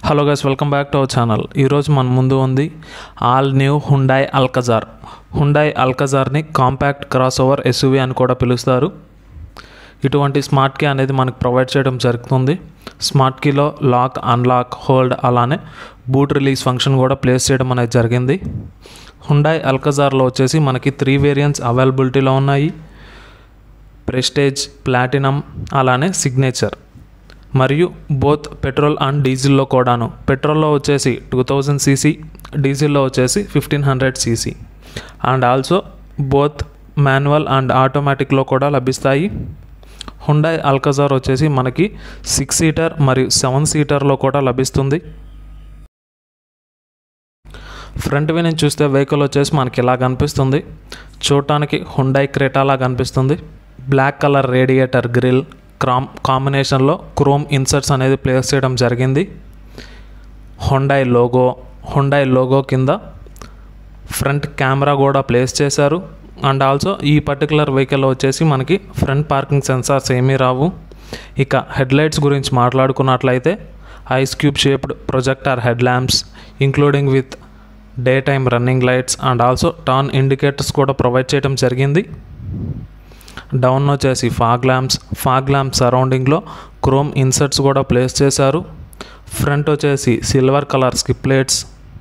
hello guys welcome back to our channel ఈరోజు మన ముందు ఉంది all new Hyundai Alcazar Hyundai అల్కజార్ని కాంపాక్ట్ క్రాస్ ఓవర్ ఎస్యూవీ అని కూడా పిలుస్తారు ఇటువంటి స్మార్ట్ కీ అనేది మనకు ప్రొవైడ్ చేయడం జరుగుతుంది స్మార్ట్ కీలో లాక్ అన్లాక్ హోల్డ్ అలానే బూట్ రిలీజ్ ఫంక్షన్ కూడా ప్లేస్ చేయడం అనేది జరిగింది హుండాయ్ అల్కజార్లో వచ్చేసి మనకి త్రీ వేరియంట్స్ అవైలబిలిటీలో ఉన్నాయి ప్రెస్టేజ్ ప్లాటినం అలానే సిగ్నేచర్ మరియు బోత్ పెట్రోల్ అండ్ డీజిల్లో కూడాను పెట్రోల్లో వచ్చేసి టూ థౌజండ్ సీసీ డీజిల్లో వచ్చేసి fifteen hundred CC and also both manual and ఆటోమేటిక్లో కూడా లభిస్తాయి హుండాయ్ అల్కజార్ వచ్చేసి మనకి సిక్స్ సీటర్ మరియు సెవెన్ సీటర్లో కూడా లభిస్తుంది ఫ్రంట్ వ్యూ నుంచి చూస్తే వెహికల్ వచ్చేసి మనకి ఇలా కనిపిస్తుంది చూడటానికి హుండాయ్ క్రేటాలా కనిపిస్తుంది black colour radiator grille chrome కాంబినేషన్లో క్రోమ్ ఇన్సర్ట్స్ అనేది ప్లేస్ చేయడం జరిగింది హుండాయ్ లోగో హుండాయ్ లోగో కింద ఫ్రంట్ కెమెరా కూడా ప్లేస్ చేశారు అండ్ ఆల్సో ఈ పర్టికులర్ వెహికల్ వచ్చేసి మనకి ఫ్రంట్ పార్కింగ్ సెన్సార్స్ ఏమీ రావు ఇక హెడ్ లైట్స్ గురించి మాట్లాడుకున్నట్లయితే ice cube shaped projector head lamps including with day time running lights and also turn indicators కూడా ప్రొవైడ్ చేయడం జరిగింది డౌన్ వచ్చేసి ఫాగ్ ల్యాంప్స్ ఫాగ్ ల్యాంప్ సరౌండింగ్లో క్రోమ్ ఇన్సర్ట్స్ కూడా ప్లేస్ చేశారు ఫ్రంట్ వచ్చేసి silver colour skid plates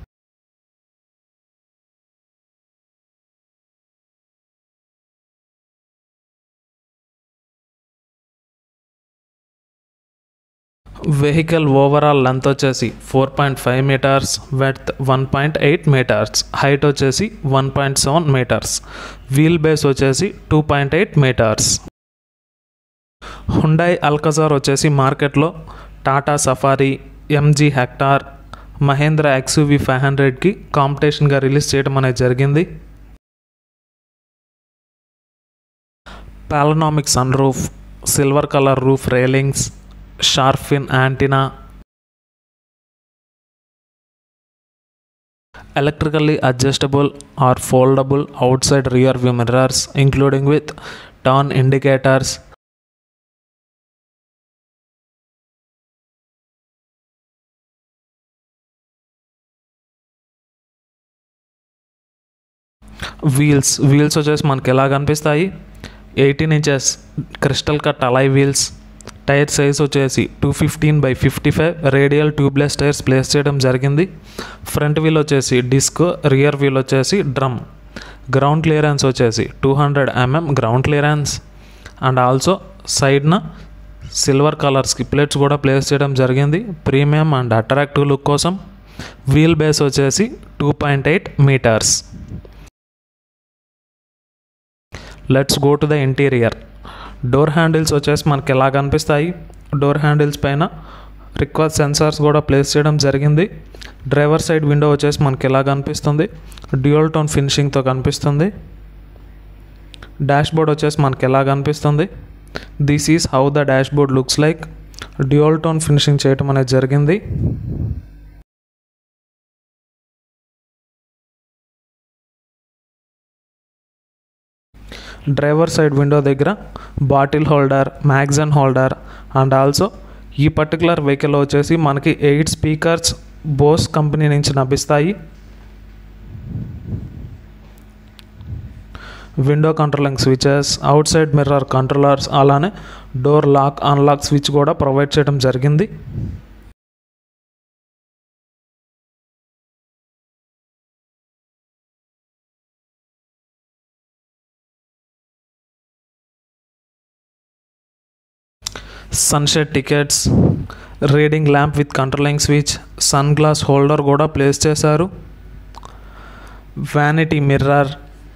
vehicle overall length వచ్చేసి four point five metres width one point eight metres height వచ్చేసి one point seven metres wheel base వచ్చేసి two point eight metres Hyundai Alcazar వచ్చేసి మార్కెట్లో Tata Safari MG Hector Mahindra XUV five హండ్రెడ్కి కాంపిటీషన్గా release చేయడం అనేది జరిగింది panoramic sun roof silver colour roof railings shark fin antenna electrically adjustable or foldable outside rear view mirrors including with turn indicators wheels wheels వచ్చేసి మనకి ఎలా కనిపిస్తాయి eighteen inches crystal cut alloy wheels tyre size వచ్చేసి two fifteen by fifty five radial tubeless tyres place చేయడం జరిగింది front wheel వచ్చేసి disc rear wheel వచ్చేసి drum ground clearance వచ్చేసి two hundred MM ground clearance and also సైడ్న silver colour skid plates కూడా place చేయడం జరిగింది ప్రీమియం అండ్ అట్రాక్టివ్ లుక్ కోసం వీల్ బేస్ వచ్చేసి two point eight metres let's go to the interior door handles వచ్చేసి మనకి ఎలా కనిపిస్తాయి డోర్ హ్యాండిల్స్ పైన రిక్వెస్ట్ సెన్సార్స్ కూడా ప్లేస్ చేయడం జరిగింది డ్రైవర్ సైడ్ విండో వచ్చేసి మనకి ఎలా కనిపిస్తుంది డ్యూయల్ టోన్ ఫినిషింగ్తో కనిపిస్తుంది డాష్ బోర్డ్ వచ్చేసి మనకి ఎలా కనిపిస్తుంది this is how the dashboard looks like dual tone finishing చేయటం అనేది జరిగింది డ్రైవర్ సైడ్ విండో దగ్గర bottle holder magazine holder and also ఈ పర్టికులర్ వెహికల్ వచ్చేసి మనకి ఎయిట్ స్పీకర్స్ బోస్ కంపెనీ నుంచి లభిస్తాయి window controlling switches outside mirror controllers అలానే డోర్ లాక్ అన్లాక్ స్విచ్ కూడా ప్రొవైడ్ చేయడం జరిగింది sunshade tickets reading lamp with controlling switch sun glass holder కూడా ప్లేస్ చేశారు vanity mirror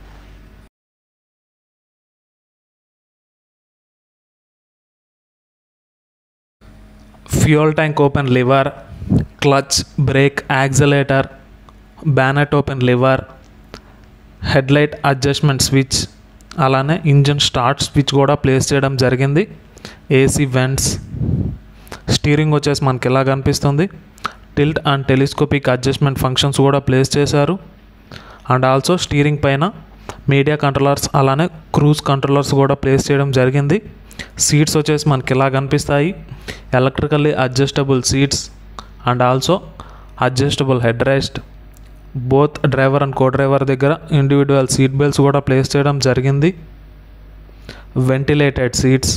fuel tank open lever clutch brake accelerator bonnet open lever headlight adjustment switch అలానే engine start switch కూడా place చేయడం జరిగింది AC vents steering వచ్చేసి మనకి ఎలా కనిపిస్తుంది tilt and telescopic adjustment functions కూడా ప్లేస్ చేశారు అండ్ ఆల్సో స్టీరింగ్ పైన మీడియా కంట్రోలర్స్ అలానే క్రూజ్ కంట్రోలర్స్ కూడా ప్లేస్ చేయడం జరిగింది సీట్స్ వచ్చేసి మనకి ఇలా కనిపిస్తాయి electrically adjustable seats and also adjustable head rest both driver and co driver దగ్గర ఇండివిజువల్ సీట్ బెల్ట్స్ కూడా ప్లేస్ చేయడం జరిగింది ventilated seats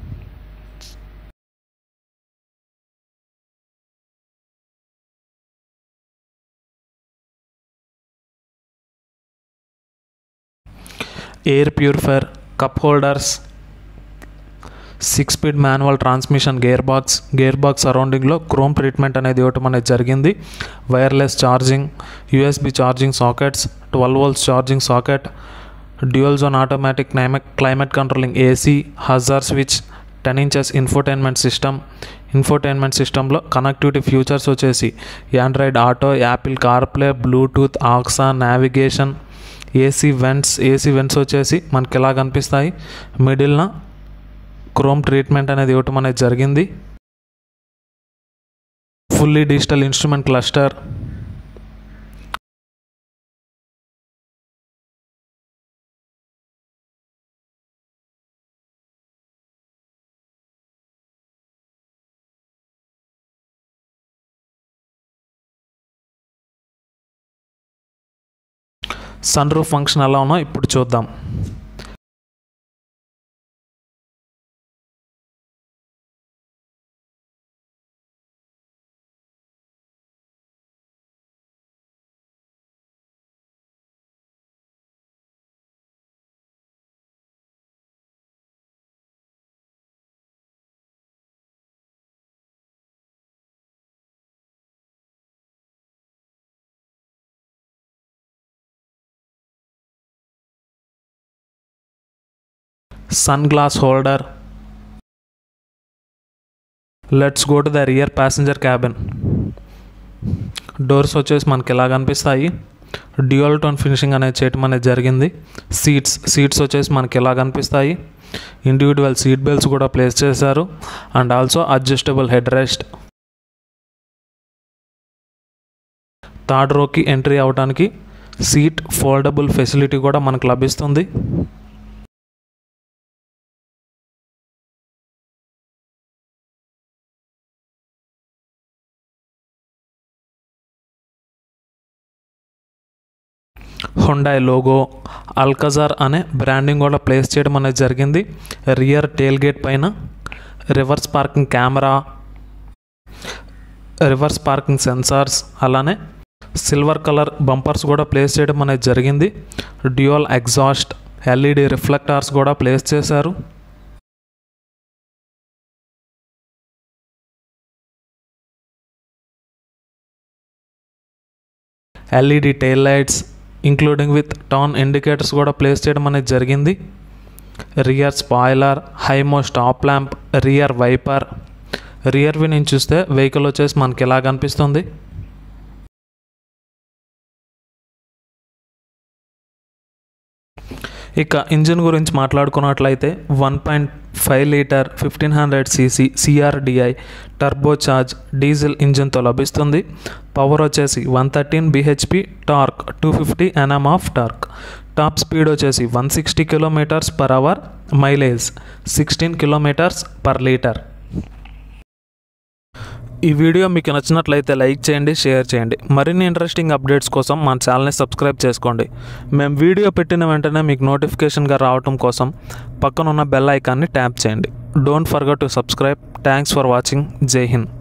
air purifier cup holders six speed manual transmission gear box gear box సరౌండింగ్లో chrome treatment అనేది ఇవ్వటం అనేది జరిగింది wireless charging USB charging sockets twelve volts charging socket dual zone automatic climate climate controlling AC hazard switch ten inches infotainment system infotainment సిస్టంలో connectivity features వచ్చేసి Android Auto Apple CarPlay Bluetooth ఆక్సా navigation AC vents AC vents వచ్చేసి మనకి ఎలా కనిపిస్తాయి మిడిల్న chrome treatment అనేది ఇవ్వటం అనేది జరిగింది fully digital instrument cluster sun roof function ఎలా ఉన్నా ఇప్పుడు చూద్దాం sun glass holder let's go to the rear passenger cabin doors వచ్చేసి మనకి ఎలా కనిపిస్తాయి డ్యూయల్ టోన్ ఫినిషింగ్ అనేది చేయటం అనేది జరిగింది సీట్స్ సీట్స్ వచ్చేసి మనకి ఎలా కనిపిస్తాయి ఇండివిజువల్ సీట్ బెల్ట్స్ కూడా ప్లేస్ చేశారు and also adjustable head rest third రోకి ఎంట్రీ అవ్వడానికి సీట్ ఫోల్డబుల్ ఫెసిలిటీ కూడా మనకు లభిస్తుంది హుండాయ్ లోగో అల్కజార్ అనే బ్రాండింగ్ కూడా ప్లేస్ చేయడం అనేది జరిగింది రియర్ టేల్ గేట్ పైన reverse parking camera reverse parking sensors అలానే సిల్వర్ కలర్ బంపర్స్ కూడా ప్లేస్ చేయడం అనేది జరిగింది డ్యూయల్ ఎగ్జాస్ట్ ఎల్ఈడి రిఫ్లెక్టార్స్ కూడా ప్లేస్ చేశారు LED tail lights including with turn indicators కూడా ప్లేస్ చేయడం అనేది జరిగింది రియర్ స్పాయిలర్ హైమో stop lamp rear wiper rear view నుంచి చూస్తే వెహికల్ వచ్చేసి మనకి ఎలా కనిపిస్తుంది ఇక ఇంజిన్ గురించి మాట్లాడుకున్నట్లయితే one point five litre fifteen hundred CC CRDi turbo charge diesel ఇంజిన్తో లభిస్తుంది పవర్ వచ్చేసి one thirteen BHP torque two fifty NM of torque top speed వచ్చేసి one sixty kilometres per hour mileage sixteen kilometres per litre ఈ video మీకు నచ్చినట్లయితే like చేయండి share చేయండి మరిన్ని ఇంట్రెస్టింగ్ అప్డేట్స్ కోసం మన ఛానల్ని సబ్స్క్రైబ్ చేసుకోండి మేము వీడియో పెట్టిన వెంటనే మీకు నోటిఫికేషన్గా రావడం కోసం పక్కన ఉన్న బెల్ ఐకాన్ని ట్యాప్ చేయండి don't forget to subscribe thanks for watching జై హింద్